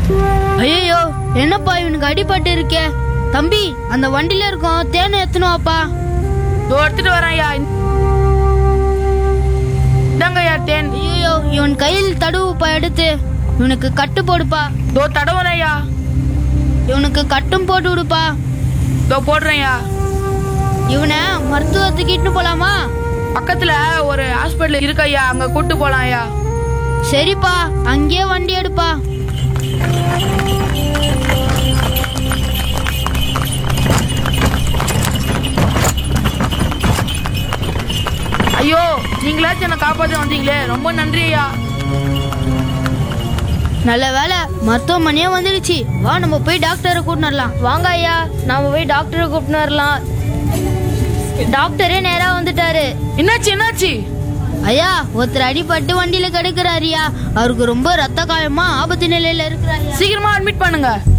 ஐயோ என்னப்பா இவனுக்கு அடிபட்டு இருக்கே தம்பி அந்த வண்டியில இருக்கும் தேனை எத்தணும் வாப்பா இதோ எடுத்துட்டு வரேன் ஐயா இந்தாங்க ஐயா தேன் ஐயோ இவன் கையில் தடுவுப்பா எடுத்து இவனுக்கு கட்டு போடுப்பா இதோ தடவுறேன் ஐயா இவனுக்கு கட்டும் போட்டு விடுப்பா இதோ போடுறேன் ஐயா இவனை மருத்துவத்துக்கு இட்டு போலாமா பக்கத்துல ஒரு ஹாஸ்பிட்டல் இருக்கு ஐயா அங்க கூட்டு போலாம் ஐயா சரிப்பா அங்கேயே வண்டி எடுப்பா ஐயோ நீங்களாச்சும் என்ன காப்பாத்த வந்தீங்களே ரொம்ப நன்றி ஐயா நல்ல வேலை மருத்துவமனையே வந்துடுச்சு வா நம்ம போய் டாக்டரை கூட்டின்னு வரலாம் வாங்க ஐயா நாம போய் டாக்டரை கூட்டின்னு வரலாம் டாக்டரே நேரா வந்துட்டாரு என்னாச்சு என்னாச்சு ஐயா ஒருத்தர் அடிபட்டு வண்டியில கிடக்குறாருயா அவருக்கு ரொம்ப ரத்த காயமா ஆபத்து நிலையில இருக்கிறாரு சீக்கிரமா அட்மிட் பண்ணுங்க